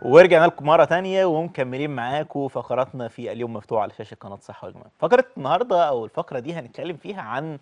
ورجعنا لكم مرة تانية ومكملين معاكم فقراتنا في اليوم مفتوح على شاشة قناة صحة والجمال. فقرة النهاردة أو الفقرة دي هنتكلم فيها عن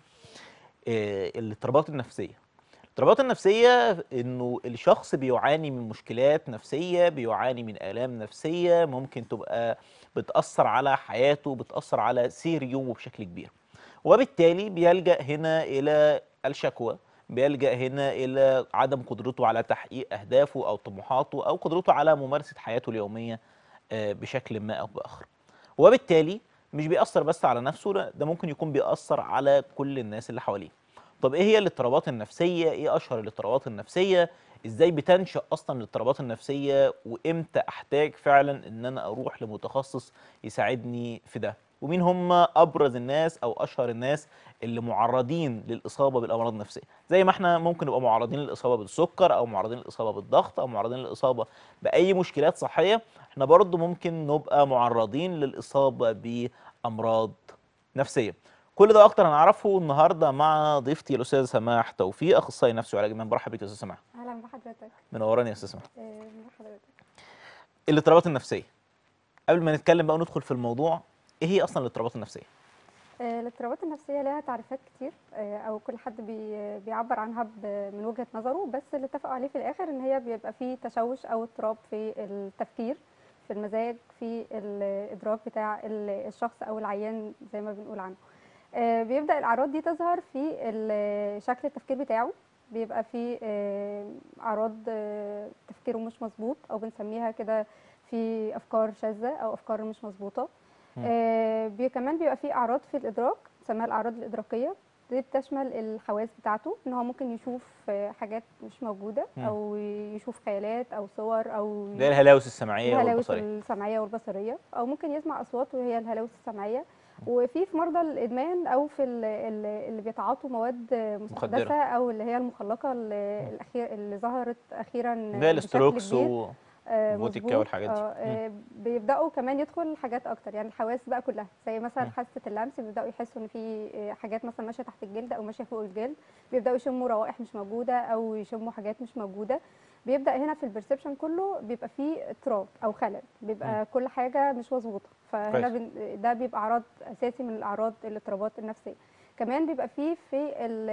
آه، الاضطرابات النفسية. الاضطرابات النفسية إنه الشخص بيعاني من مشكلات نفسية، بيعاني من آلام نفسية ممكن تبقى بتأثر على حياته، بتأثر على سير يومه بشكل كبير. وبالتالي بيلجأ هنا إلى الشكوى بيلجأ هنا إلى عدم قدرته على تحقيق أهدافه أو طموحاته أو قدرته على ممارسة حياته اليومية آه، بشكل ما أو بآخر وبالتالي مش بيأثر بس على نفسه لا ده ممكن يكون بيأثر على كل الناس اللي حواليه طب ايه هي الاضطرابات النفسية ايه اشهر الاضطرابات النفسية ازاي بتنشأ اصلا الاضطرابات النفسية وامتى احتاج فعلا ان انا اروح لمتخصص يساعدني في ده ومين هم ابرز الناس او اشهر الناس اللي معرضين للاصابه بالامراض النفسيه زي ما احنا ممكن نبقى معرضين للاصابه بالسكر او معرضين للاصابه بالضغط او معرضين للاصابه باي مشكلات صحيه احنا برضو ممكن نبقى معرضين للاصابه بامراض نفسيه كل ده اكتر هنعرفه النهارده مع ضيفتي الاستاذ سماح توفيق اخصائي نفسي وعلاج ادمان برحب بك يا استاذ سماح اهلا بحضرتك منوراني يا استاذ سماح آه، من حضرتك الاضطرابات النفسيه قبل ما نتكلم بقى وندخل في الموضوع ايه هي اصلا الاضطرابات النفسيه آه، الاضطرابات النفسيه لها تعريفات كتير آه، او كل حد بي بيعبر عنها ب- من وجهه نظره بس اللي اتفقوا عليه في الاخر ان هي بيبقى فيه تشوش او اضطراب في التفكير في المزاج في الادراك بتاع ال- الشخص او العيان زي ما بنقول عنه آه، بيبدا الاعراض دي تظهر في ال- شكل التفكير بتاعه بيبقى فيه آه، اعراض آه، تفكيره مش مظبوط او بنسميها كده في افكار شاذه او افكار مش مظبوطه مم. آه بي كمان بيبقى فيه اعراض في الادراك بنسميها الاعراض الادراكيه دي بتشمل الحواس بتاعته ان هو ممكن يشوف آه، حاجات مش موجوده مم. او يشوف خيالات او صور او اللي هي الهلاوس السمعيه الهلاوس والبصريه السمعيه والبصريه او ممكن يسمع اصوات وهي الهلاوس السمعيه وفي في مرضى الادمان او في ال- ال- اللي بيتعاطوا مواد مستحدثه او اللي هي المخلقه اللي, الأخير اللي ظهرت اخيرا اللي هي بشكل الاستروكس كبير. و... آه، فودكا مظبوط. والحاجات دي. آه، آه، بيبداوا كمان يدخل حاجات اكتر يعني الحواس بقى كلها زي مثلا مم. حاسه اللمس بيبداوا يحسوا ان في آه، حاجات مثلا ماشيه تحت الجلد او ماشيه فوق الجلد بيبداوا يشموا روائح مش موجوده او يشموا حاجات مش موجوده بيبدا هنا في البرسبشن كله بيبقى فيه اضطراب او خلل بيبقى مم. كل حاجه مش مظبوطه فهنا كويس. بن- ده بيبقى عرض اساسي من الاعراض الاضطرابات النفسيه كمان بيبقى فيه في ال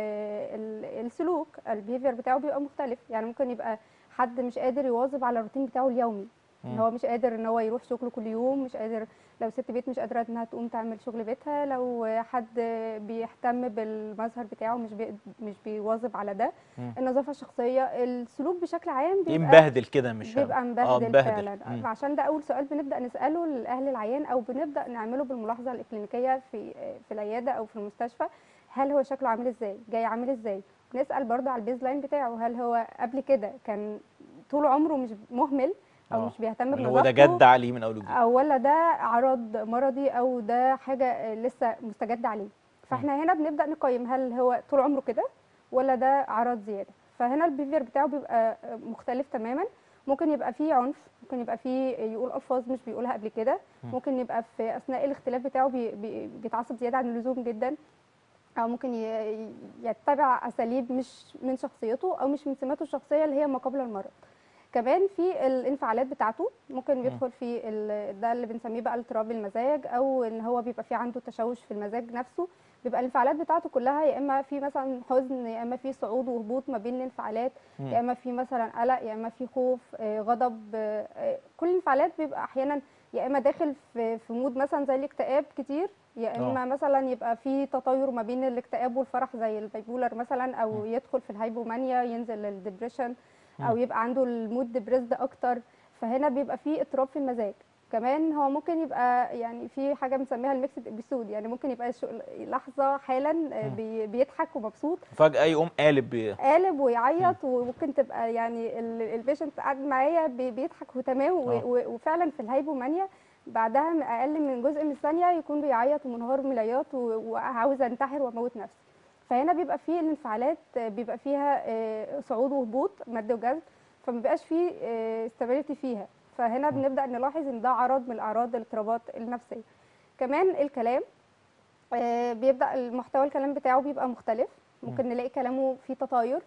ال السلوك البيهيفير بتاعه بيبقى مختلف يعني ممكن يبقى حد مش قادر يواظب على الروتين بتاعه اليومي ان مم. هو مش قادر ان هو يروح شغله كل يوم مش قادر لو ست بيت مش قادره انها تقوم تعمل شغل بيتها لو حد بيهتم بالمظهر بتاعه مش بي مش بيواظب على ده مم. النظافه الشخصيه السلوك بشكل عام ايه بيبقى مبهدل كده مش بيبقى اه مبهدل, مبهدل فعلا مم. عشان ده اول سؤال بنبدا نساله لاهل العيان او بنبدا نعمله بالملاحظه الاكلينيكيه في في العياده او في المستشفى هل هو شكله عامل ازاي جاي عامل ازاي نسال برضه على البيز لاين بتاعه هل هو قبل كده كان طول عمره مش مهمل او آه. مش بيهتم اللي هو ده بنظافته جد عليه من اول وجديد او ولا ده عرض مرضي او ده حاجه لسه مستجد عليه فاحنا هنا بنبدا نقيم هل هو طول عمره كده ولا ده عرض زياده فهنا البيفير بتاعه بيبقى مختلف تماما ممكن يبقى فيه عنف ممكن يبقى فيه يقول الفاظ مش بيقولها قبل كده مم. ممكن يبقى في اثناء الاختلاف بتاعه بي بي بيتعصب زياده عن اللزوم جدا او ممكن ي- يتبع اساليب مش من شخصيته او مش من سماته الشخصيه اللي هي ما قبل المرض كمان في الانفعالات بتاعته ممكن بيدخل في ال- ده اللي بنسميه بقى اضطراب المزاج او ان هو بيبقى في عنده تشوش في المزاج نفسه بيبقى الانفعالات بتاعته كلها يا اما في مثلا حزن يا اما في صعود وهبوط ما بين الانفعالات مم. يا اما في مثلا قلق يا اما في خوف آه، غضب آه، آه، كل الانفعالات بيبقى احيانا يا اما داخل في في مود مثلا زي الاكتئاب كتير يا آه. اما مثلا يبقى في تطاير ما بين الاكتئاب والفرح زي البايبولر مثلا او مم. يدخل في الهايبومانيا ينزل للدبريشن او مم. يبقى عنده المود ديبريسد اكتر فهنا بيبقى في اضطراب في المزاج كمان هو ممكن يبقى يعني في حاجه بنسميها الميكسد ابيسود يعني ممكن يبقى شو- لحظه حالا آه، مم. بي- بيضحك ومبسوط فجاه يقوم قالب ب- قالب ويعيط وممكن تبقى يعني البيشنت قاعد معايا بي- بيضحك وتمام و- آه. و- وفعلا في الهايبومانيا بعدها من اقل من جزء من ثانيه يكون بيعيط ومنهار من العياط و- وعاوز انتحر واموت نفسي فهنا بيبقى فيه الانفعالات آه، بيبقى فيها آه، صعود وهبوط مد وجذب فما بيبقاش فيه استابيليتي فيها فهنا بنبدا نلاحظ ان ده عرض من الاعراض الاضطرابات النفسيه كمان الكلام آه، بيبدا المحتوى الكلام بتاعه بيبقى مختلف ممكن نلاقي كلامه فيه تطاير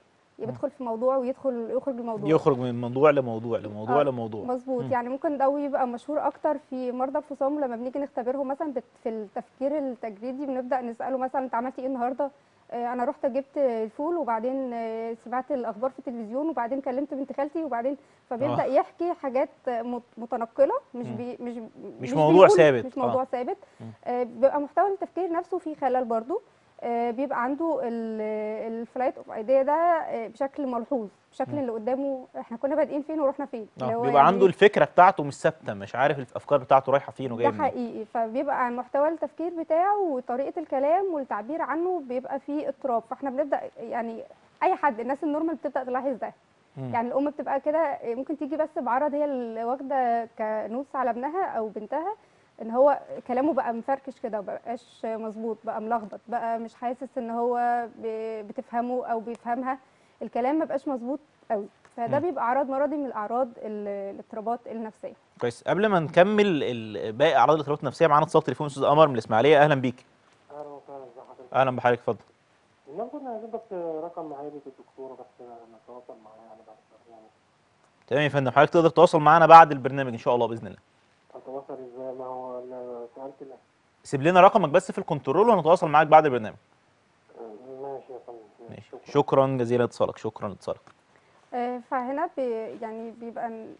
بيدخل في موضوع ويدخل يخرج الموضوع يخرج من موضوع لموضوع لموضوع آه، لموضوع مظبوط مم. يعني ممكن ده يبقى مشهور اكتر في مرضى الفصام لما بنيجي نختبرهم مثلا بت- في التفكير التجريدي بنبدا نساله مثلا انت عملتي ايه النهارده آه، انا رحت جبت الفول وبعدين آه، سمعت الاخبار في التلفزيون وبعدين كلمت بنت خالتي وبعدين فبيبدا آه. يحكي حاجات مت- متنقله مش مم. بي مش مش موضوع بيقول- ثابت. مش موضوع آه. ثابت مم. آه، بيبقى محتوى التفكير نفسه فيه خلل برضو آه، بيبقى عنده الفلايت اوف ايديا ده آه، بشكل ملحوظ بشكل مم. اللي قدامه احنا كنا بادئين فين ورحنا فين اللي آه. هو بيبقى عنده يعني الفكره بتاعته مش ثابته مش عارف الافكار بتاعته رايحه فين وجايه ده منين حقيقي فبيبقى عن محتوى التفكير بتاعه وطريقه الكلام والتعبير عنه بيبقى فيه اضطراب فاحنا بنبدا يعني اي حد الناس النورمال بتبدا تلاحظ ده مم. يعني الام بتبقى كده ممكن تيجي بس بعرض هي اللي واخده كنوس على ابنها او بنتها ان هو كلامه بقى مفركش كده مبقاش مظبوط بقى ملخبط بقى مش حاسس ان هو ب- بتفهمه او بيفهمها الكلام مبقاش مظبوط قوي فده مم. بيبقى اعراض مرضي من الاعراض ال- الاضطرابات النفسيه كويس قبل ما نكمل ال- باقي اعراض الاضطرابات النفسيه معانا اتصال تليفون استاذ قمر من الاسماعيليه اهلا بيك اهلا وسهلا ازي حضرتك اهلا بحضرتك اتفضل الناس كنا عايزين بس رقم معايا الدكتوره بس نتواصل معايا يعني بعد البرنامج تمام يا فندم حضرتك تقدر تتواصل معانا بعد البرنامج ان شاء الله باذن الله اتواصل ازاي ما هو انا سالت ال- سيب لنا رقمك بس في الكنترول وهنتواصل معاك بعد البرنامج ماشي يا فندم ماشي شكرا شكرا جزيلا لاتصالك شكرا لاتصالك آه، فهنا بي يعني بيبقى ن-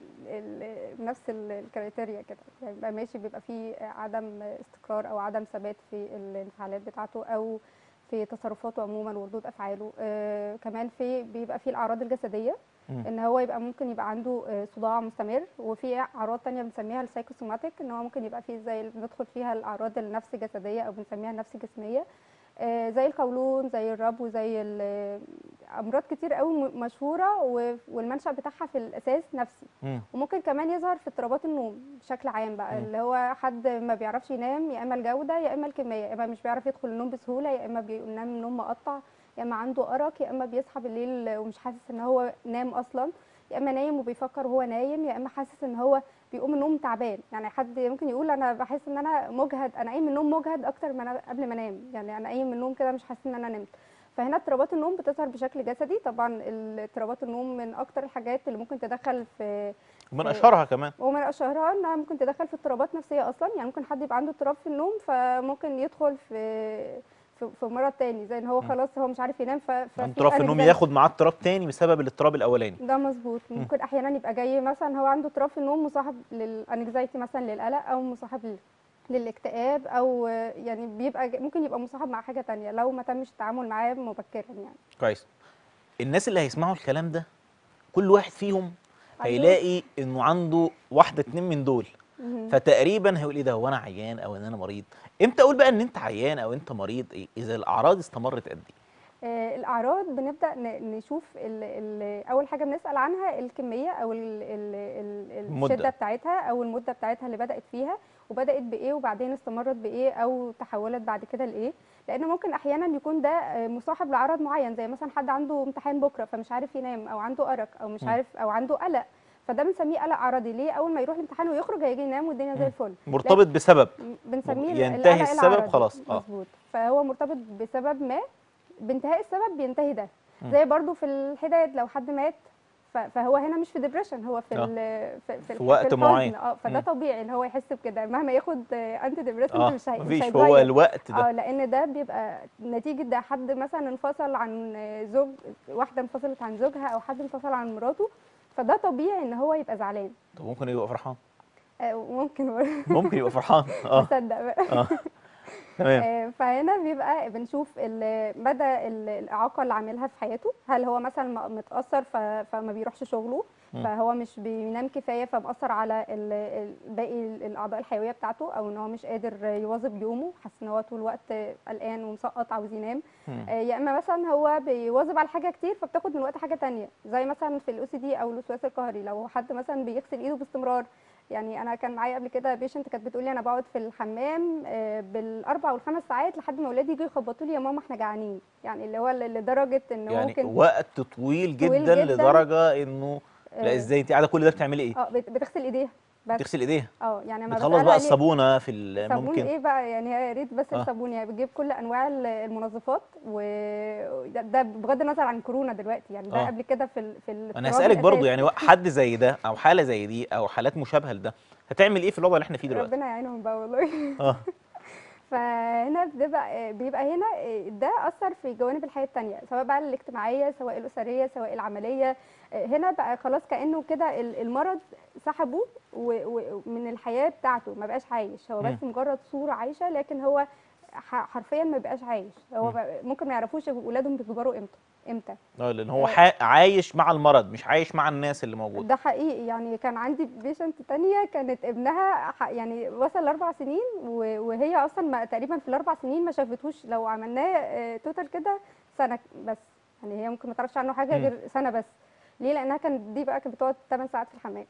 ال- نفس ال- الكريتيريا كده يعني بيبقى ماشي بيبقى فيه عدم استقرار او عدم ثبات في الانفعالات بتاعته او في تصرفاته عموما وردود افعاله آه كمان في بيبقى فيه الاعراض الجسديه مم. ان هو يبقى ممكن يبقى عنده آه، صداع مستمر وفي اعراض تانية بنسميها السايكوسوماتيك ان هو ممكن يبقى فيه زي اللي بندخل فيها الاعراض النفس جسديه او بنسميها النفس جسميه آه، زي القولون زي الربو زي ال- امراض كتير قوي م- مشهوره و- والمنشا بتاعها في الاساس نفسي مم. وممكن كمان يظهر في اضطرابات النوم بشكل عام بقى مم. اللي هو حد ما بيعرفش ينام يا اما الجوده يا اما الكميه يا اما مش بيعرف يدخل النوم بسهوله يا اما بينام نوم مقطع يا اما عنده ارق يا اما بيصحى بالليل ومش حاسس ان هو نام اصلا يا اما نايم وبيفكر وهو نايم يا اما حاسس ان هو بيقوم من النوم تعبان يعني حد ممكن يقول انا بحس ان انا مجهد انا قايم من النوم مجهد اكتر من أنا قبل ما انام يعني انا قايم من النوم كده مش حاسس ان انا نمت فهنا اضطرابات النوم بتظهر بشكل جسدي طبعا ال- اضطرابات النوم من اكتر الحاجات اللي ممكن تدخل في ومن آه، اشهرها كمان ومن اشهرها انها ممكن تدخل في اضطرابات نفسيه اصلا يعني ممكن حد يبقى عنده اضطراب في النوم فممكن يدخل في في, في مرض تاني زي ان هو مم. خلاص هو مش عارف ينام ف ففي اضطراب في النوم anxiety. ياخد معاه اضطراب تاني بسبب الاضطراب الاولاني ده مظبوط ممكن احيانا يبقى جاي مثلا هو عنده اضطراب في النوم مصاحب للانكزايتي مثلا للقلق او مصاحب لل- للاكتئاب او يعني بيبقى ج- ممكن يبقى مصاحب مع حاجه تانية لو ما تمش التعامل معاه مبكرا يعني كويس الناس اللي هيسمعوا الكلام ده كل واحد فيهم عنده- هيلاقي انه عنده واحده اتنين من دول مهم. فتقريبا هيقول ايه ده هو انا عيان او ان انا مريض امتى اقول بقى ان انت عيان او انت مريض إيه؟ اذا الاعراض استمرت قد ايه آه، الاعراض بنبدا ن- نشوف ال ال اول حاجه بنسال عنها الكميه او ال ال ال المدة. الشده بتاعتها او المده بتاعتها اللي بدات فيها وبدات بايه وبعدين استمرت بايه او تحولت بعد كده لايه لان ممكن احيانا يكون ده آه، مصاحب لعرض معين زي مثلا حد عنده امتحان بكره فمش عارف ينام او عنده ارق او مش م. عارف او عنده قلق فده بنسميه قلق عرضي ليه اول ما يروح الامتحان ويخرج هيجي ينام والدنيا زي م. الفل مرتبط بسبب بنسميه ينتهي القلق السبب العرضي. خلاص، آه. مظبوط فهو مرتبط بسبب ما بانتهاء السبب بينتهي ده مم. زي برضو في الحداد لو حد مات ف- فهو هنا مش في ديبريشن هو في آه. ال- في, في, في وقت الحزن. معين. اه فده مم. طبيعي ان هو يحس بكده مهما ياخد انتي ديبريسنت اه مش هي- مش مفيش هيتغير هو الوقت ده اه لان ده بيبقى نتيجه ده حد مثلا انفصل عن زوج واحده انفصلت عن زوجها او حد انفصل عن مراته فده طبيعي ان هو يبقى زعلان طب ممكن يبقى فرحان آه، وممكن ممكن يبقى فرحان اه نصدق بقى اه تمام آه، فهنا بيبقى بنشوف ال- مدى ال- الاعاقه اللي عاملها في حياته هل هو مثلا م- متاثر ف- فما بيروحش شغله مم. فهو مش بينام كفايه فمأثر على ال- ال- باقي ال- الاعضاء الحيويه بتاعته او ان هو مش قادر يواظب يومه حاسس ان هو طول الوقت قلقان ومسقط عاوز ينام مم. آه، يا اما مثلا هو بيواظب على حاجه كتير فبتاخد من الوقت حاجه تانية زي مثلا في الاو سي دي او الوسواس القهري لو حد مثلا بيغسل ايده باستمرار يعني انا كان معايا قبل كده بيشنت كانت بتقول لي انا بقعد في الحمام آه، بالاربع والخمس ساعات لحد ما اولادي يجوا يخبطوا لي يا ماما احنا جعانين يعني اللي هو ل- لدرجه ان يعني ممكن وقت طويل جدا, طويل جداً. لدرجه انه لا آه، ازاي انت قاعده كل ده بتعملي ايه اه بت- بتغسل ايديها بس تغسل ايديها اه يعني لما بتخلص بسألها بقى ليه- الصابونه في ال- صابون ممكن ايه بقى يعني هي يا ريت بس آه. الصابون يعني بتجيب كل انواع ال- المنظفات وده ده بغض النظر عن كورونا دلوقتي يعني ده آه. قبل كده في ال... في ال- انا التراب هسالك برضو الأساسي. يعني حد زي ده او حاله زي دي او حالات مشابهه لده هتعمل ايه في الوضع اللي احنا فيه دلوقتي ربنا يعينهم بقى والله اه فهنا بيبقى بيبقى هنا ده اثر في جوانب الحياه التانية سواء بقى الاجتماعيه سواء الاسريه سواء العمليه هنا بقى خلاص كانه كده ال- المرض سحبه و- ومن الحياه بتاعته ما بقاش عايش هو بس مجرد صوره عايشه لكن هو ح- حرفيا ما بقاش عايش هو مم. بقى ممكن ما يعرفوش اولادهم بيكبروا امتى امتى اه لان هو ح- عايش مع المرض مش عايش مع الناس اللي موجوده ده حقيقي يعني كان عندي بيشنت تانية كانت ابنها ح- يعني وصل لاربع سنين و- وهي اصلا ما تقريبا في الاربع سنين ما شافتوش لو عملناه آه، توتال كده سنه بس يعني هي ممكن ما تعرفش عنه حاجه مم. غير سنه بس ليه لانها كانت دي بقى كانت بتقعد 8 ساعات في الحمام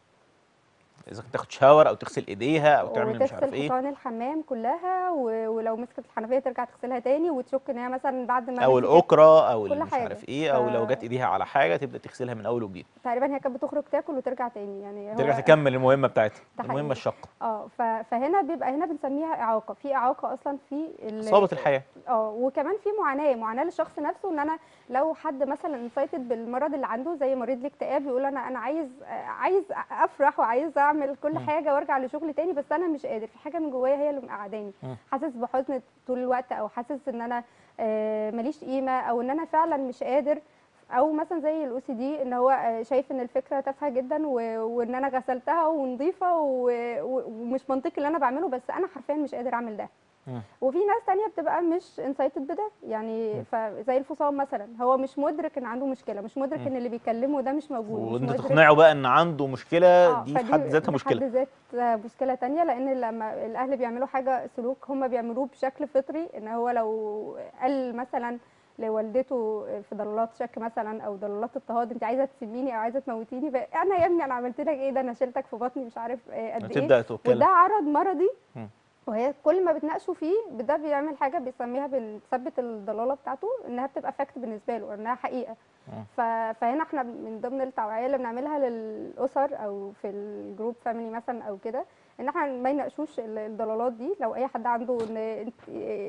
اذا كنت تاخد شاور او تغسل ايديها او تعمل مش عارف وتغسل ايه حيطان الحمام كلها و- ولو مسكت الحنفيه ترجع تغسلها تاني وتشك ان هي مثلا بعد ما او مسكت- الاوكرا او كل اللي مش حاجة. عارف ايه او لو ف- جت ايديها على حاجه تبدا تغسلها من اول وجديد تقريبا هي كانت بتخرج تاكل وترجع تاني يعني ترجع هو- تكمل المهمه بتاعتها ده المهمه حقيقي. الشاقه اه ف- فهنا بيبقى هنا بنسميها اعاقه في اعاقه اصلا في ال- اصابه الحياه اه وكمان في معاناه معاناه للشخص نفسه ان انا لو حد مثلا انسايتد بالمرض اللي عنده زي مريض الاكتئاب يقول انا انا عايز آه، عايز افرح وعايز اعمل كل مم. حاجه وارجع لشغلي تاني بس انا مش قادر في حاجه من جوايا هي اللي مقعداني مم. حاسس بحزن طول الوقت او حاسس ان انا آه، ماليش قيمه او ان انا فعلا مش قادر او مثلا زي الاو سي دي ان هو آه، شايف ان الفكره تافهه جدا و- وان انا غسلتها ونظيفه و- و- ومش منطقي اللي انا بعمله بس انا حرفيا مش قادر اعمل ده مم. وفي ناس تانية بتبقى مش انسايتد بده يعني فزي الفصام مثلا هو مش مدرك ان عنده مشكله مش مدرك مم. ان اللي بيكلمه ده مش موجود مش وانت مدرك تقنعه بقى ان عنده مشكله آه، دي في فدي حد ذاتها في مشكله حد ذات مشكله تانية لان لما الاهل بيعملوا حاجه سلوك هم بيعملوه بشكل فطري ان هو لو قال مثلا لوالدته في ضلالات شك مثلا او ضلالات اضطهاد انت عايزه تسميني او عايزه تموتيني بقى انا يا ابني انا عملت لك ايه ده انا شلتك في بطني مش عارف آه، قد ايه تبدا تتكلم وده عرض مرضي مم. وهي كل ما بتناقشوا فيه ده بيعمل حاجه بيسميها بتثبت الضلاله بتاعته انها بتبقى فاكت بالنسبه له انها حقيقه مم. ف- فهنا احنا من ضمن التوعيه اللي بنعملها للاسر او في الجروب فاميلي مثلا او كده ان احنا ما يناقشوش ال- الضلالات دي لو اي حد عنده ان انت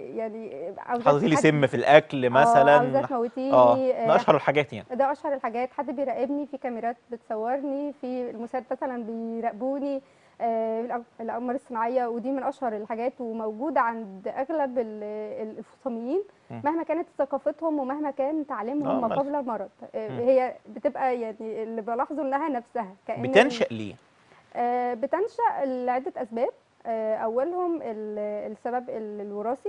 يعني عاوزة حاطط لي حد- سم في الاكل آه، عاوزه مثلا تموتيني اه آه، ده اشهر الحاجات يعني ده اشهر الحاجات حد بيراقبني في كاميرات بتصورني في الموساد مثلا بيراقبوني آه، الأق- الاقمار الصناعيه ودي من اشهر الحاجات وموجوده عند اغلب ال- ال- الفصاميين مم. مهما كانت ثقافتهم ومهما كان تعليمهم آه، ما مال- قبل المرض آه، مم. هي بتبقى يعني اللي بلاحظه انها نفسها كأن بتنشا ليه آه، بتنشا لعده اسباب آه، اولهم ال- السبب ال- الوراثي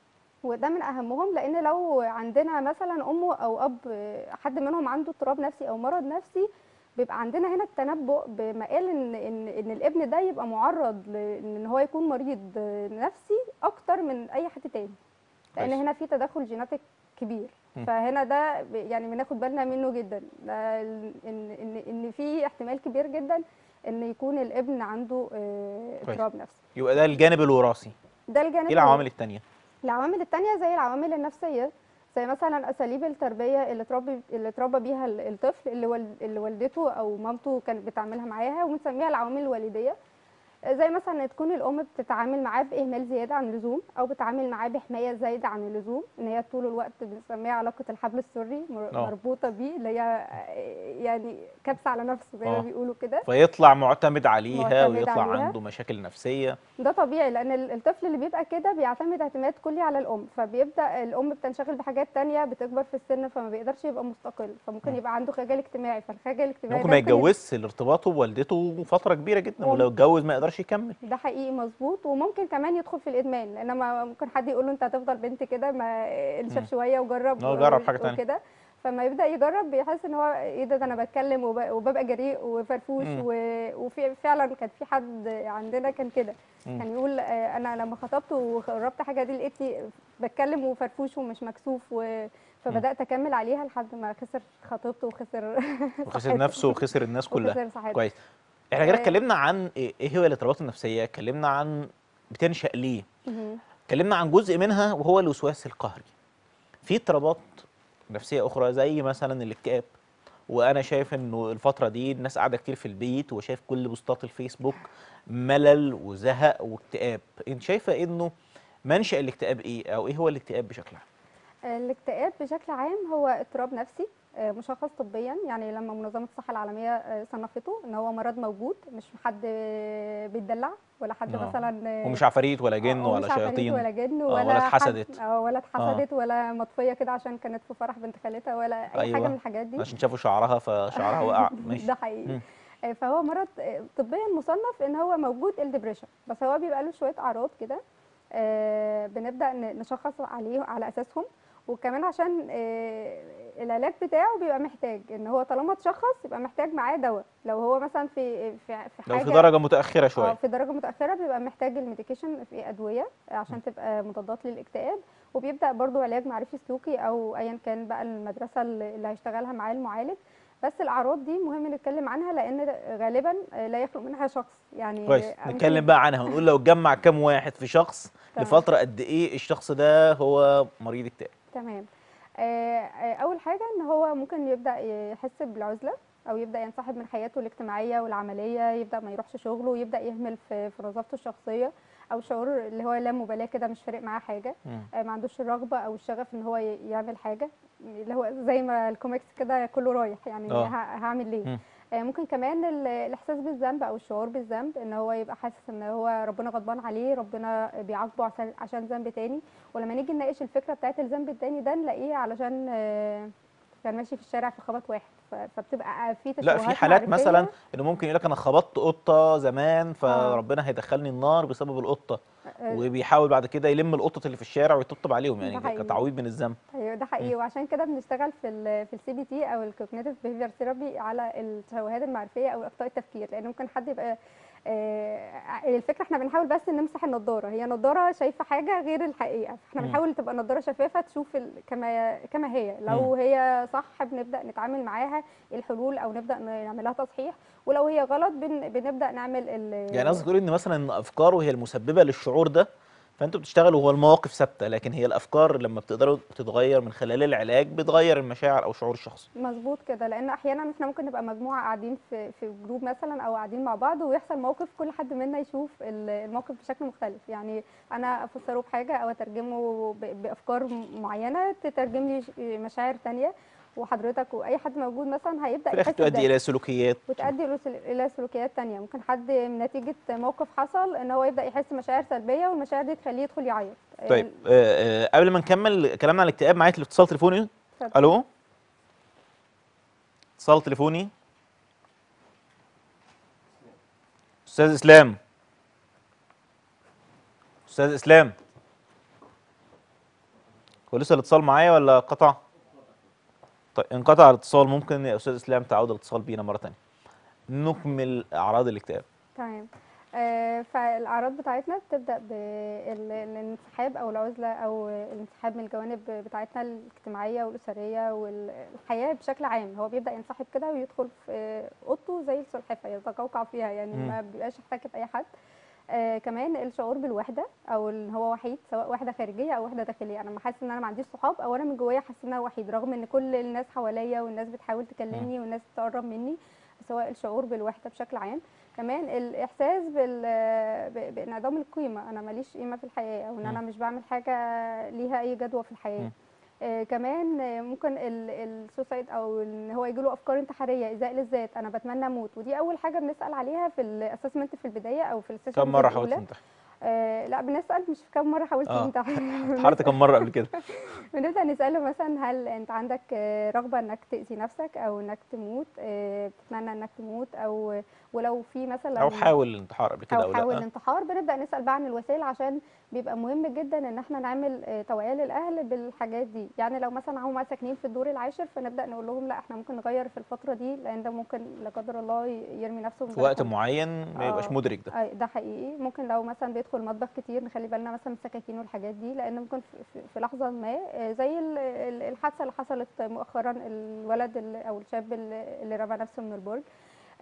وده من اهمهم لان لو عندنا مثلا ام او اب آه، حد منهم عنده اضطراب نفسي او مرض نفسي بيبقى عندنا هنا التنبؤ بمقال ان ان ان الابن ده يبقى معرض لان هو يكون مريض آه، نفسي اكتر من اي حد تاني لان كويس. هنا في تدخل جيناتيك كبير مم. فهنا ده ب- يعني بناخد بالنا منه جدا ده ال- ان ان ان في احتمال كبير جدا ان يكون الابن عنده آه، كويس. اضطراب نفسي يبقى ده الجانب الوراثي ده الجانب ايه العوامل التانيه العوامل التانية زي العوامل النفسية زي مثلا اساليب التربيه اللي اتربى اللي اتربى بيها ال- الطفل اللي والد اللي والدته او مامته كانت بتعملها معاها وبنسميها العوامل الوالديه زي مثلا إن تكون الام بتتعامل معاه باهمال زياده عن اللزوم او بتتعامل معاه بحمايه زايده عن اللزوم ان هي طول الوقت بنسميها علاقه الحبل السري مر- آه. مربوطه بيه اللي هي يعني كبسه على نفسه زي ما آه. بيقولوا كده فيطلع معتمد عليها معتمد ويطلع عليها. عنده مشاكل نفسيه ده طبيعي لان ال- الطفل اللي بيبقى كده بيعتمد اعتماد كلي على الام فبيبدا الام بتنشغل بحاجات تانية بتكبر في السن فما بيقدرش يبقى مستقل فممكن مم. يبقى عنده خجل اجتماعي فالخجل الاجتماعي ممكن ده ما يبقى- يتجوزش لارتباطه بوالدته فتره كبيره جدا ممكن. ولو اتجوز ما يقدرش يكمل ده حقيقي مظبوط وممكن كمان يدخل في الادمان لان ما ممكن حد يقول له انت هتفضل بنت كده ما اللي مم. شاف شويه وجرب آه، و- جرب حاجة تانية. وكده فما يبدا يجرب بيحس ان هو ايه ده, ده انا بتكلم وب- وببقى جريء وفرفوش مم. و- وفي فعلا كان في حد عندنا كان كده مم. كان يقول آه، انا لما خطبت وجربت حاجه دي لقيتني بتكلم وفرفوش ومش مكسوف و... فبدات اكمل عليها لحد ما خسر خطيبته وخسر وخسر صحته. نفسه وخسر الناس كلها وخسر صحته. كويس احنا كده آه. اتكلمنا عن ايه إيه هي الاضطرابات النفسيه اتكلمنا عن بتنشا ليه مهم. اتكلمنا عن جزء منها وهو الوسواس القهري في اضطرابات نفسيه اخرى زي مثلا الاكتئاب وانا شايف انه الفتره دي الناس قاعده كتير في البيت وشايف كل بوستات الفيسبوك ملل وزهق واكتئاب انت شايفه انه منشأ الاكتئاب ايه او ايه هو الاكتئاب بشكل عام الاكتئاب بشكل عام هو اضطراب نفسي آه، مشخص طبيا يعني لما منظمه الصحه العالميه آه، صنفته ان هو مرض موجود مش حد آه، بيتدلع ولا حد آه. مثلا آه، ومش عفاريت ولا جن آه، ولا ومش عفاريت شياطين ولا جن آه، ولا ولا حد- اتحسدت. اه ولا اتحسدت ولا مطفيه كده عشان كانت في فرح بنت خالتها ولا اي أيوة. حاجه من الحاجات دي عشان شافوا شعرها فشعرها وقع ماشي ده حقيقي مم. آه، فهو مرض آه، طبيا مصنف ان هو موجود الدبريشن بس هو بيبقى له شويه اعراض كده آه، بنبدا ن- نشخص عليه على اساسهم وكمان عشان آه، العلاج بتاعه بيبقى محتاج ان هو طالما اتشخص يبقى محتاج معاه دواء لو هو مثلا في في في لو حاجه في درجه متاخره اه شويه في درجه متاخره بيبقى محتاج الميديكيشن في ادويه عشان تبقى مضادات للاكتئاب وبيبدا برضو علاج معرفي سلوكي او ايا كان بقى المدرسه اللي اللي هيشتغلها معاه المعالج بس الاعراض دي مهم نتكلم عنها لان غالبا لا يخلو منها شخص يعني كويس ممكن- نتكلم بقى عنها ونقول لو اتجمع كام واحد في شخص تمام. لفتره قد ايه الشخص ده هو مريض اكتئاب تمام آه، آه، اول حاجه ان هو ممكن يبدا يحس بالعزله او يبدا ينسحب من حياته الاجتماعيه والعمليه يبدا ما يروحش شغله يبدا يهمل في في نظافته الشخصيه او شعور اللي هو لا مبالاه كده مش فارق معاه حاجه مم. آه، ما عندوش الرغبه او الشغف ان هو ي- يعمل حاجه اللي هو زي ما الكوميكس كده كله رايح يعني آه. ه- هعمل ليه مم. آه، ممكن كمان ال- الاحساس بالذنب او الشعور بالذنب ان هو يبقى حاسس ان هو ربنا غضبان عليه ربنا بيعاقبه عشان عشان ذنب تاني ولما نيجي نناقش الفكره بتاعت الذنب التاني ده نلاقيه علشان آه، كان ماشي في الشارع في خبط واحد ف- فبتبقى في لا تشوهات في حالات معرفية. مثلا انه ممكن يقول لك انا خبطت قطه زمان فربنا هيدخلني النار بسبب القطه آه، وبيحاول بعد كده يلم القطط اللي في الشارع ويطبطب عليهم ده يعني حقيقي. كتعويض من الذنب ايوه ده حقيقي وعشان كده بنشتغل في ال في السي بي تي او الكوجنيتيف بيهيفير ثيرابي على التشوهات المعرفيه او اخطاء التفكير لان ممكن حد يبقى آه، الفكره احنا بنحاول بس نمسح النضاره هي نضاره شايفه حاجه غير الحقيقه احنا مم. بنحاول تبقى النضاره شفافه تشوف ال- كما كما هي لو هي صح بنبدا نتعامل معاها إيه الحلول او نبدا نعمل لها تصحيح ولو هي غلط بن بنبدا نعمل ال يعني قصدك تقول ان مثلا ان افكاره هي المسببه للشعور ده فانتوا بتشتغلوا هو المواقف ثابته لكن هي الافكار لما بتقدروا تتغير من خلال العلاج بتغير المشاعر او شعور الشخص مظبوط كده لان احيانا احنا ممكن نبقى مجموعه قاعدين في في جروب مثلا او قاعدين مع بعض ويحصل موقف كل حد منا يشوف ال- الموقف بشكل مختلف يعني انا افسره بحاجه او اترجمه ب- بافكار م- معينه تترجم لي ش- مشاعر تانية وحضرتك واي حد موجود مثلا هيبدا في الاخر يحس تؤدي بده الى سلوكيات وتؤدي إلى سل- الى سلوكيات تانية ممكن حد من نتيجه موقف حصل ان هو يبدا يحس مشاعر سلبيه والمشاعر دي تخليه يدخل يعيط طيب آه آه قبل ما نكمل كلامنا عن الاكتئاب معايا اتصال تليفوني اتفضل. الو اتصال تليفوني استاذ اسلام استاذ اسلام هو لسه الاتصال معايا ولا قطع طيب انقطع الاتصال ممكن يا استاذ اسلام تعود الاتصال بينا مره تانية نكمل اعراض الاكتئاب تمام آه، فالاعراض بتاعتنا بتبدا بالانسحاب او العزله او الانسحاب من الجوانب بتاعتنا الاجتماعيه والاسريه والحياه بشكل عام هو بيبدا ينسحب كده ويدخل في اوضته زي السلحفاه يتقوقع فيها يعني مم. ما بيبقاش يحتك باي حد آه كمان الشعور بالوحده او ان هو وحيد سواء وحده خارجيه او وحده داخليه انا لما حاسس ان انا ما عنديش صحاب او انا من جوايا حاسس ان انا وحيد رغم ان كل الناس حواليا والناس بتحاول تكلمني والناس تقرب مني سواء الشعور بالوحده بشكل عام كمان الاحساس بال ب- بانعدام القيمه انا ماليش قيمه في الحياه او ان انا مم. مش بعمل حاجه ليها اي جدوى في الحياه مم. آه كمان آه، ممكن السوسايد او ان هو يجيله افكار انتحاريه ايذاء للذات انا بتمنى اموت ودي اول حاجه بنسال عليها في الاسسمنت في البدايه او في السيشن كم مره حاولت تنتحر آه لا بنسال مش كم مره حاولت آه. تنتحر اتحرت كم مره قبل كده بنبدا نساله مثلا هل انت عندك آه، رغبه انك تاذي نفسك او انك تموت آه، بتتمنى انك تموت او ولو في مثلا او حاول الانتحار قبل كده او, او حاول لا الانتحار بنبدا نسال بقى عن الوسائل عشان بيبقى مهم جدا ان احنا نعمل آه، توعيه للاهل بالحاجات دي يعني لو مثلا هم ساكنين في الدور العاشر فنبدا نقول لهم لا احنا ممكن نغير في الفتره دي لان ده ممكن لا قدر الله يرمي نفسه من في وقت بلكونة. معين ما يبقاش آه. مدرك ده أي ده حقيقي ممكن لو مثلا بيدخل المطبخ كتير نخلي بالنا مثلا من السكاكين والحاجات دي لان ممكن في- في- في لحظه ما آه، زي ال- ال- الحادثه اللي حصلت مؤخرا الولد اللي- او الشاب اللي اللي رمى نفسه من البرج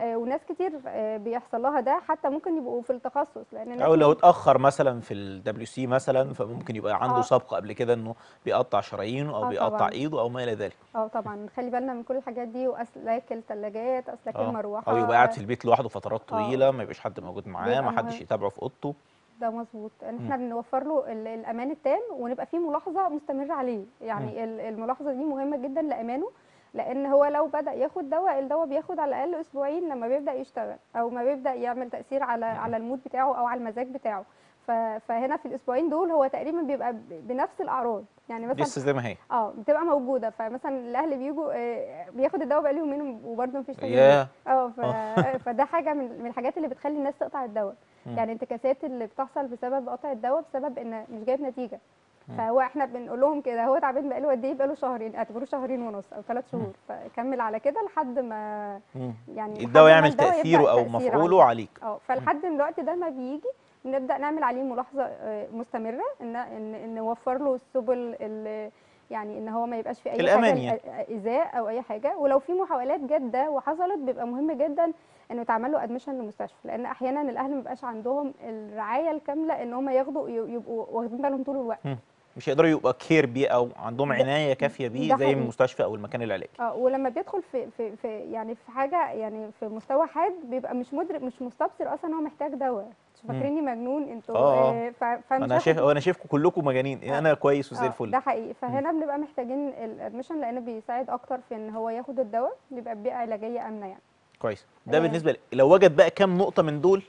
آه، وناس كتير آه، بيحصل لها ده حتى ممكن يبقوا في التخصص لان الناس او لو اللي- اتاخر مثلا في الدبليو سي مثلا فممكن يبقى عنده آه. سابقه قبل كده انه بيقطع شرايينه او آه بيقطع طبعاً. ايده او ما الى ذلك اه طبعا نخلي بالنا من كل الحاجات دي واسلاك الثلاجات اسلاك اه المروحه او يبقى قاعد في البيت لوحده فترات آه. طويله ما يبقاش حد موجود معاه بيبقى ما حدش مهم. يتابعه في اوضته ده مظبوط ان احنا بنوفر له ال- الامان التام ونبقى فيه ملاحظه مستمره عليه يعني ال- الملاحظه دي مهمه جدا لامانه لان هو لو بدا ياخد دواء الدواء بياخد على الاقل اسبوعين لما بيبدا يشتغل او ما بيبدا يعمل تاثير على على المود بتاعه او على المزاج بتاعه ف- فهنا في الاسبوعين دول هو تقريبا بيبقى ب- بنفس الاعراض يعني مثلا لسه زي ما هي اه بتبقى موجوده فمثلا الاهل بيجوا آه، بياخد الدواء بقاله يومين وبرده مفيش تغيير ياه اه ف... آه. فده حاجه من من الحاجات اللي بتخلي الناس تقطع الدواء مم. يعني انتكاسات اللي بتحصل بسبب قطع الدواء بسبب ان مش جايب نتيجه مم. فهو احنا بنقول لهم كده هو تعبان بقاله قد ايه بقاله شهرين اعتبروه شهرين ونص او ثلاث شهور فكمل على كده لحد ما مم. يعني لحد الدواء ما يعمل الدواء يبدأ تاثيره او تأثير مفعوله عليك اه فلحد الوقت ده ما بيجي بنبدا نعمل عليه ملاحظه آه، مستمره ان ان ان نوفر له السبل ال- يعني ان هو ما يبقاش في اي الأمان حاجه يعني. ايذاء او اي حاجه ولو في محاولات جاده وحصلت بيبقى مهم جدا انه يتعمل له ادميشن للمستشفى لان احيانا الاهل ما بيبقاش عندهم الرعايه الكامله ان هم ياخدوا ي- يبقوا واخدين بالهم طول الوقت مش هيقدروا يبقى كير بيه او عندهم ده- عنايه كافيه بيه ده زي حقيقي. المستشفى او المكان العلاجي اه ولما بيدخل في في في يعني في حاجه يعني في مستوى حاد بيبقى مش مدرك مش مستبصر اصلا ان هو محتاج دواء مش مم. فاكريني مجنون انتوا آه، آه. آه، ف- فمش انا هاخد- شايف انا شايفكم كلكم مجانين آه. انا كويس وزي آه، الفل ده حقيقي فهنا بنبقى محتاجين الادميشن لان بيساعد اكتر في ان هو ياخد الدواء بيبقى بيئه علاجيه امنه يعني كويس ده آه. بالنسبه لي لو وجد بقى كام نقطه من دول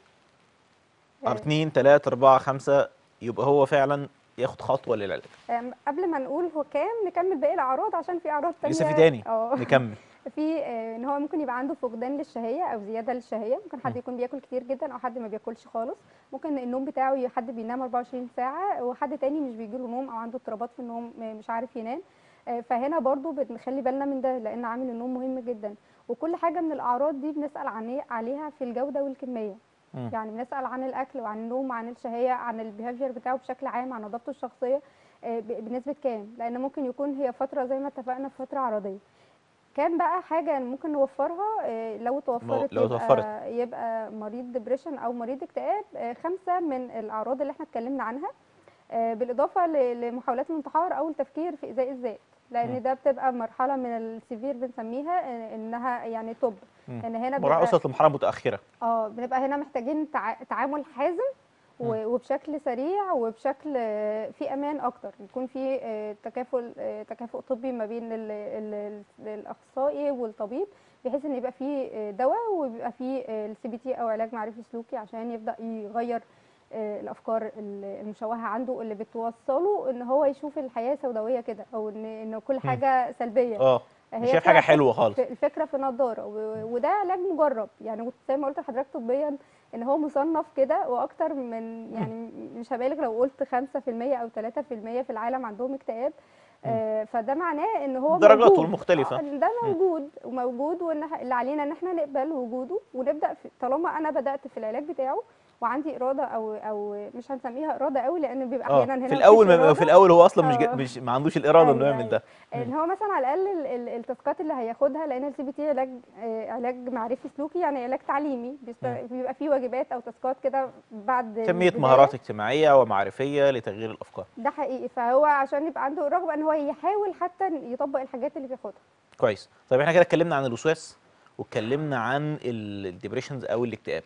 آه. اتنين تلاته اربعه خمسه يبقى هو فعلا ياخد خطوه للعلاج آم، قبل ما نقول هو كام نكمل باقي الاعراض عشان في اعراض تانية لسه في تاني اه نكمل في آه، ان هو ممكن يبقى عنده فقدان للشهيه او زياده للشهيه ممكن حد مم. يكون بياكل كتير جدا او حد ما بياكلش خالص ممكن النوم بتاعه ي- حد بينام 24 ساعه وحد تاني مش بيجيله نوم او عنده اضطرابات في النوم م- مش عارف ينام آه، فهنا برضو بنخلي بالنا من ده لان عامل النوم مهم جدا وكل حاجه من الاعراض دي بنسال عن عليها في الجوده والكميه مم. يعني بنسال عن الاكل وعن النوم وعن الشهيه عن البيهافير بتاعه بشكل عام عن نظافته الشخصيه آه، ب- بنسبه كام لان ممكن يكون هي فتره زي ما اتفقنا فتره عرضيه كان بقى حاجه ممكن نوفرها آه، لو توفرت لو يبقى, توفرت. يبقى مريض ديبريشن او مريض اكتئاب آه، خمسه من الاعراض اللي احنا اتكلمنا عنها آه، بالاضافه ل- لمحاولات الانتحار او التفكير في ايذاء الذات مم. لان ده بتبقى مرحله من السيفير بنسميها آه، انها يعني توب مم. ان هنا مراحل بيبقى وصلت لمرحله متاخره اه بنبقى هنا محتاجين تع... تعامل حازم و- وبشكل سريع وبشكل آه، في امان اكتر يكون في آه، تكافل آه، تكافؤ طبي ما بين ال- ال- ال- الاخصائي والطبيب بحيث ان يبقى في آه، دواء ويبقى في السي بي تي او علاج معرفي سلوكي عشان يبدا يغير آه، الافكار ال- المشوهه عنده اللي بتوصله ان هو يشوف الحياه سوداويه كده او ان ان كل حاجه سلبيه اه هي مش شايف حاجه فكرة حلوه خالص في- الفكره في نضاره و- وده علاج مجرب يعني زي ما قلت لحضرتك طبيا ان هو مصنف كده واكتر من يعني مش هبالغ لو قلت 5% او 3% في العالم عندهم اكتئاب آه، فده معناه ان هو درجاته موجود. المختلفة. آه، ده موجود وموجود وان إح- اللي علينا ان احنا نقبل وجوده ونبدا في طالما انا بدات في العلاج بتاعه وعندي اراده او او مش هنسميها اراده قوي لان بيبقى اه احيانا هنا في مفيش الاول ما إرادة. في الاول هو اصلا مش جا- آه. مش ما عندوش الاراده انه أيوة، يعمل ده ان هو مثلا على الاقل ال- ال- التاسكات اللي هياخدها لان السي بي تي علاج آه، علاج معرفي سلوكي يعني علاج تعليمي بيست- مم. بيبقى فيه واجبات او تاسكات كده بعد كميه البداية. مهارات اجتماعيه ومعرفيه لتغيير الافكار ده حقيقي فهو عشان يبقى عنده الرغبه ان هو يحاول حتى يطبق الحاجات اللي بياخدها كويس طيب احنا كده اتكلمنا عن الوسواس واتكلمنا عن الديبريشنز او الاكتئاب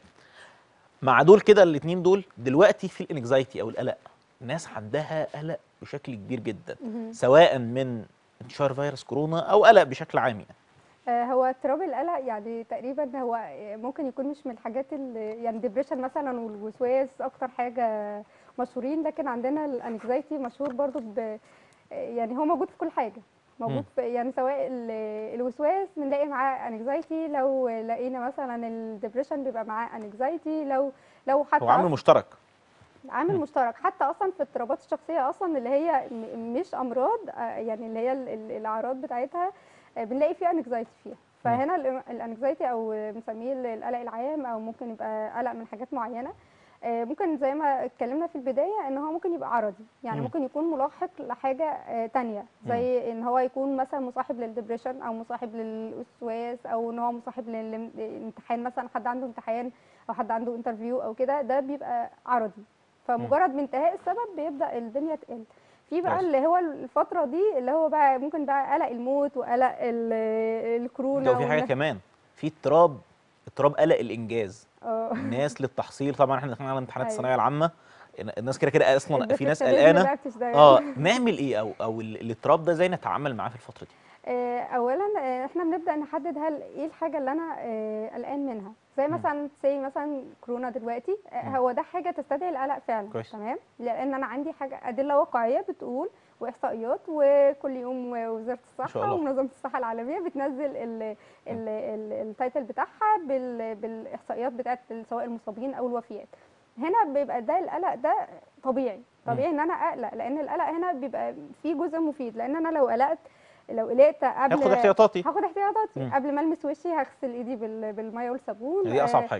مع دول كده الاثنين دول دلوقتي في الانكزايتي او القلق الناس عندها قلق بشكل كبير جدا سواء من انتشار فيروس كورونا او قلق بشكل عام يعني آه، هو اضطراب القلق يعني تقريبا هو ممكن يكون مش من الحاجات اللي يعني ديبريشن مثلا والوسواس اكتر حاجه مشهورين لكن عندنا الانكزايتي مشهور برضو ب يعني هو موجود في كل حاجه مم. موجود في يعني سواء ال- الوسواس بنلاقي معاه انكزايتي لو لقينا مثلا الديبريشن بيبقى معاه انكزايتي لو لو حتى هو عامل أصلاً- مشترك عامل مشترك حتى اصلا في الاضطرابات الشخصيه اصلا اللي هي م- مش امراض آه، يعني اللي هي ال- ال- الاعراض بتاعتها آه، بنلاقي فيها انكزايتي فيها فهنا الانكزايتي او بنسميه ال- القلق العام او ممكن يبقى قلق من حاجات معينه آه، ممكن زي ما اتكلمنا في البدايه ان هو ممكن يبقى عرضي يعني مم. ممكن يكون ملاحق لحاجه آه، تانية زي ان هو يكون مثلا مصاحب للدبريشن او مصاحب للوسواس او ان هو مصاحب للامتحان مثلا حد عنده امتحان او حد عنده انترفيو او كده ده بيبقى عرضي فمجرد من انتهاء السبب بيبدا الدنيا تقل في بقى كويس. اللي هو الفتره دي اللي هو بقى ممكن بقى قلق الموت وقلق ال- الكورونا ده وفي حاجه والناس- كمان في اضطراب اضطراب قلق الانجاز اه الناس للتحصيل طبعا احنا داخلين على امتحانات أيوة. الثانويه العامه الناس كده كده اصلا في ناس البرفكشنزم قلقانه بقى بتشتغل. اه نعمل ايه او او ال- الاضطراب ده ازاي نتعامل معاه في الفتره دي آه، اولا آه، احنا بنبدا نحدد هل ايه الحاجه اللي انا آه، قلقان منها زي مم. مثلا زي مثلا كورونا دلوقتي آه، مم. هو ده حاجه تستدعي القلق فعلا كويس. تمام لان انا عندي حاجه ادله واقعيه بتقول واحصائيات وكل يوم وزاره شاء الصحه الله. ومنظمه الصحه العالميه بتنزل ال- ال- ال- التايتل بتاعها بال- بالاحصائيات بتاعت سواء المصابين او الوفيات هنا بيبقى ده القلق ده طبيعي طبيعي ان انا اقلق لان القلق هنا بيبقى فيه جزء مفيد لان انا لو قلقت لو قلقت قبل هاخد احتياطاتي هاخد احتياطاتي مم. قبل ما المس وشي هغسل ايدي بال- بالميه والصابون دي اصعب آه، حاجه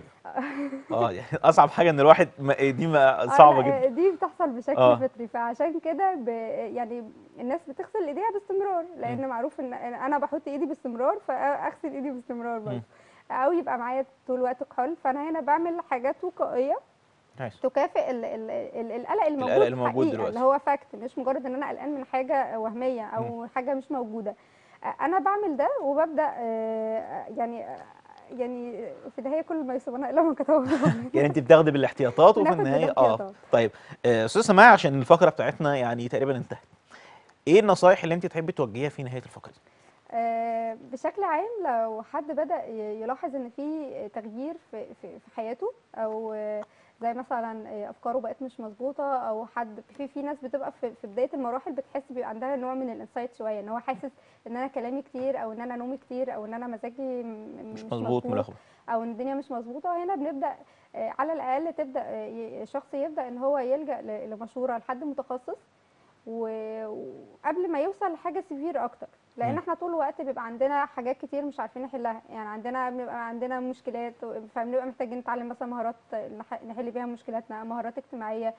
اه يعني اصعب حاجه ان الواحد ما دي ما آه، صعبه لا، جدا آه، دي بتحصل بشكل آه. فطري فعشان كده ب... يعني الناس بتغسل ايديها باستمرار لان معروف ان انا بحط ايدي باستمرار فاغسل ايدي باستمرار برضه او يبقى معايا طول الوقت كحول فانا هنا بعمل حاجات وقائيه كويس تكافئ ال- ال- ال- القلق الموجود القلق الموجود حقيقة، دلوقتي. اللي هو فاكت مش مجرد ان انا قلقان من حاجه وهميه او حاجه مش موجوده آه، انا بعمل ده وببدا آه، يعني آه، يعني في النهايه كل ما يصيبنا الا من كتب الله. يعني انت بتاخدي بالاحتياطات وفي بناخد النهايه اه بالاحتياطات. طيب آه، استاذ سماع عشان الفقره بتاعتنا يعني تقريبا انتهت ايه النصايح اللي انت تحبي توجهيها في نهايه الفقره دي آه، بشكل عام لو حد بدأ ي- يلاحظ ان في تغيير في في في حياته او آه، زي مثلا آه، افكاره بقت مش مظبوطه او حد في في ناس بتبقى في في بدايه المراحل بتحس بيبقى عندها نوع من الانسايت شويه ان هو حاسس ان انا كلامي كتير او ان انا نومي كتير او ان انا مزاجي م- مش مظبوط ملخبط او ان الدنيا مش مظبوطه هنا بنبدا آه، على الاقل تبدا آه، ي- شخص يبدا ان هو يلجا ل- لمشوره لحد متخصص و- وقبل ما يوصل لحاجه سيفير اكتر لان مم. احنا طول الوقت بيبقى عندنا حاجات كتير مش عارفين نحلها يعني عندنا بنبقى عندنا مشكلات فبنبقى محتاجين نتعلم مثلا مهارات نح- نحل بيها مشكلاتنا مهارات اجتماعيه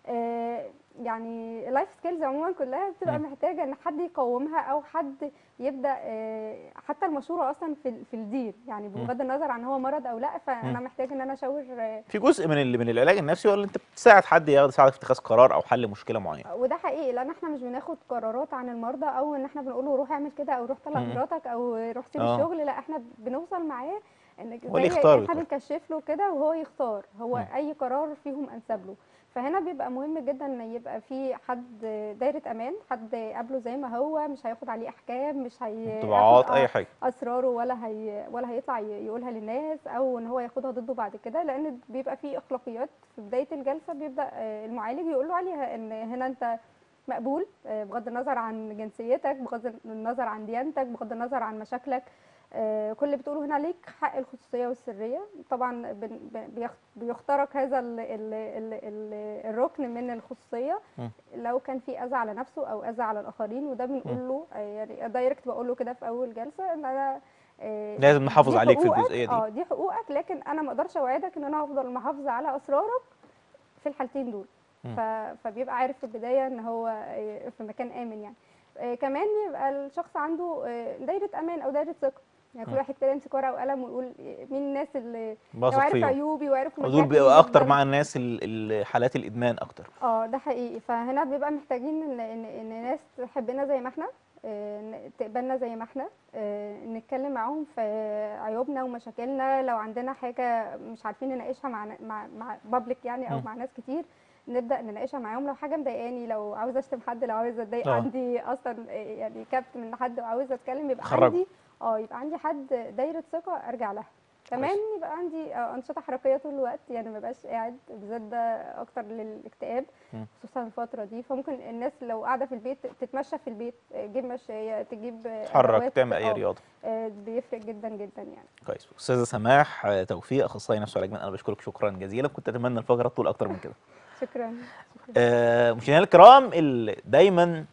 آه، يعني اللايف سكيلز عموما كلها بتبقى مم. محتاجه ان حد يقومها او حد يبدا آه، حتى المشوره اصلا في ال- في الدين يعني بغض النظر عن هو مرض او لا فانا مم. محتاج ان انا اشاور آه، في جزء من ال- من العلاج النفسي ولا انت بتساعد حد ياخد يساعدك في اتخاذ قرار او حل مشكله معينه وده حقيقي لان احنا مش بناخد قرارات عن المرضى او ان احنا بنقول له روح اعمل كده او روح طلع مم. مراتك او روح سيب آه. الشغل لا احنا بنوصل معاه ان هو اللي يختار احنا ويقرر. بنكشف له كده وهو يختار هو مم. اي قرار فيهم انسب له فهنا بيبقى مهم جدا ان يبقى في حد دايره امان حد قابله زي ما هو مش هياخد عليه احكام مش هي انطباعات ياخد- اي آه، حاجه اسراره ولا هي ولا هيطلع ي- يقولها للناس او ان هو ياخدها ضده بعد كده لان بيبقى في اخلاقيات في بدايه الجلسه بيبدا آه، المعالج يقول له عليها ان هنا انت مقبول آه، بغض النظر عن جنسيتك بغض النظر عن ديانتك بغض النظر عن مشاكلك آه، كل اللي بتقوله هنا ليك حق الخصوصيه والسريه طبعا بن- ب- بيخ- بيخترق هذا ال ال ال ال الركن من الخصوصيه مم. لو كان في اذى على نفسه او اذى على الاخرين وده بنقول له آه، يعني دايركت بقول له كده في اول جلسه ان انا آه، لازم نحافظ دي عليك في حقوقك، الجزئية دي. اه دي حقوقك لكن انا ما اقدرش اوعدك ان انا هفضل محافظه على اسرارك في الحالتين دول مم. ف... فبيبقى عارف في البدايه ان هو آه، في مكان امن يعني آه، كمان يبقى الشخص عنده آه، دايره امان او دايره ثقه يعني كل مم. واحد كده يمسك ورقه وقلم ويقول مين الناس اللي لو بثق عارف فيهم عيوبي وعارف ودول مشاكلي بيبقوا اكتر يقدر- مع الناس ال- ال- حالات الادمان اكتر اه ده حقيقي فهنا بيبقى محتاجين ان ان ان ناس تحبنا زي ما احنا آه، ن- تقبلنا زي ما احنا آه، نتكلم معاهم في عيوبنا ومشاكلنا لو عندنا حاجه مش عارفين نناقشها مع ن- مع مع بابليك يعني او مم. مع ناس كتير نبدا نناقشها معاهم لو حاجه مضايقاني لو عاوزه اشتم حد لو عاوزه اتضايق آه. عندي اصلا آه، يعني كبت من حد وعاوزه اتكلم يبقى خرجه. عندي اه يبقى عندي حد دايره ثقه ارجع لها كمان يبقى عندي آه، انشطه حركيه طول الوقت يعني ما بقاش قاعد بالذات ده اكتر للاكتئاب مم. خصوصا الفتره دي فممكن الناس لو قاعده في البيت تتمشى في البيت آه، تجيب مشايه تجيب آه، تتحرك أدوات، تعمل اي آه، رياضه آه، بيفرق جدا جدا يعني كويس استاذه سماح آه، توفيق اخصائي نفسي وعلاج انا بشكرك شكرا جزيلا كنت اتمنى الفقره تطول اكتر من كده شكرا شكرا آه، مشاهدينا الكرام ال- دايما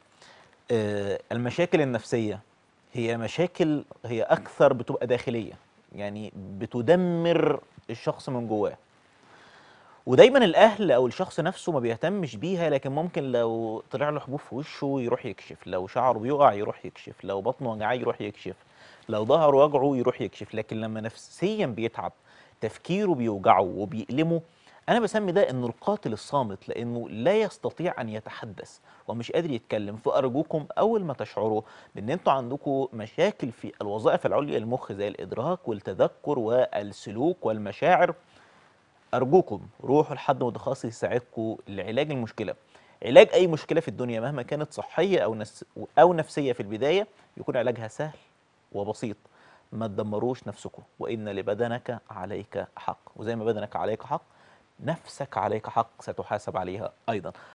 آه، المشاكل النفسيه هي مشاكل هي اكثر بتبقى داخليه يعني بتدمر الشخص من جواه ودايما الاهل او الشخص نفسه ما بيهتمش بيها لكن ممكن لو طلع له حبوب في وشه يروح يكشف لو شعره بيقع يروح يكشف لو بطنه وجعاه يروح يكشف لو ظهره وجعه يروح يكشف لكن لما نفسيا بيتعب تفكيره بيوجعه وبيألمه انا بسمي ده انه القاتل الصامت لانه لا يستطيع ان يتحدث ومش قادر يتكلم فارجوكم اول ما تشعروا بان انتوا عندكم مشاكل في الوظائف العليا للمخ زي الادراك والتذكر والسلوك والمشاعر ارجوكم روحوا لحد متخصص يساعدكم لعلاج المشكله علاج اي مشكله في الدنيا مهما كانت صحيه او نس او نفسيه في البدايه يكون علاجها سهل وبسيط ما تدمروش نفسكم وان لبدنك عليك حق وزي ما بدنك عليك حق نفسك عليك حق ستحاسب عليها ايضا